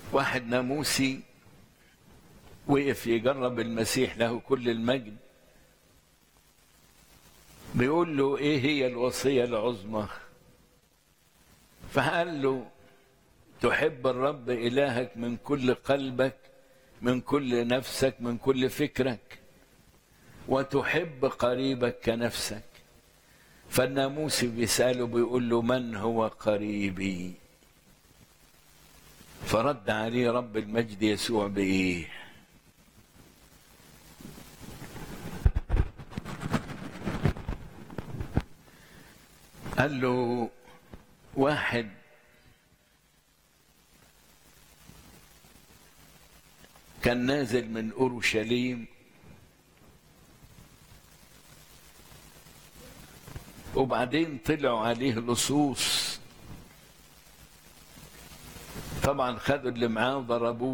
واحد ناموسي وقف يجرب المسيح له كل المجد بيقول له ايه هي الوصيه العظمى فقال له تحب الرب الهك من كل قلبك من كل نفسك من كل فكرك وتحب قريبك كنفسك فالناموسي بيساله بيقول له من هو قريبي فرد عليه رب المجد يسوع بايه قال له واحد كان نازل من اورشليم وبعدين طلعوا عليه لصوص طبعا خدوا اللي معاه وضربوه